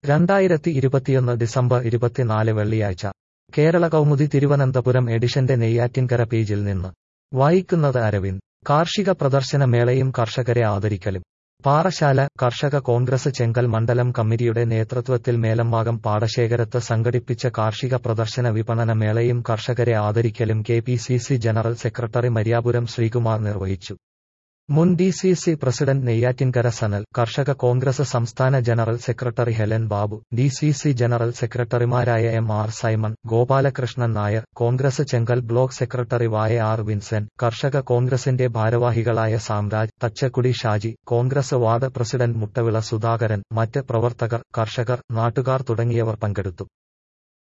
രണ്ടായിരത്തി ഇരുപത്തിയൊന്ന് ഡിസംബർ ഇരുപത്തിനാല് വെള്ളിയാഴ്ച കേരള കൗമുദി തിരുവനന്തപുരം എഡിഷന്റെ നെയ്യാറ്റിൻകര പേജിൽ നിന്ന് വായിക്കുന്നത് അരവിന്ദ് കാർഷിക പ്രദർശന മേളയും കർഷകരെ ആദരിക്കലും പാറശാല കർഷക കോൺഗ്രസ് ചെങ്കൽ മണ്ഡലം കമ്മിറ്റിയുടെ നേതൃത്വത്തിൽ മേലമ്മാകം പാടശേഖരത്ത് സംഘടിപ്പിച്ച കാർഷിക പ്രദർശന വിപണന മേളയും കർഷകരെ ആദരിക്കലും K P C C general secretary Mariyapuram Sreekumar നിർവഹിച്ചു മുൻ D C C president Neyyattinkara Sanal കർഷക കോൺഗ്രസ് സംസ്ഥാന general secretary Helen Babu D C C general സെക്രട്ടറിമാരായ M R Simon Gopalakrishnan Nair Congress Chenkal block secretary വായ ആർ വിൻസെന്റ് കർഷക കോൺഗ്രസിന്റെ ഭാരവാഹികളായ Samraj Thachakudi Shaji Congress ward president Muttavila Sudhakaran മറ്റ് പ്രവർത്തകർ കർഷകർ നാട്ടുകാർ തുടങ്ങിയവർ പങ്കെടുത്തു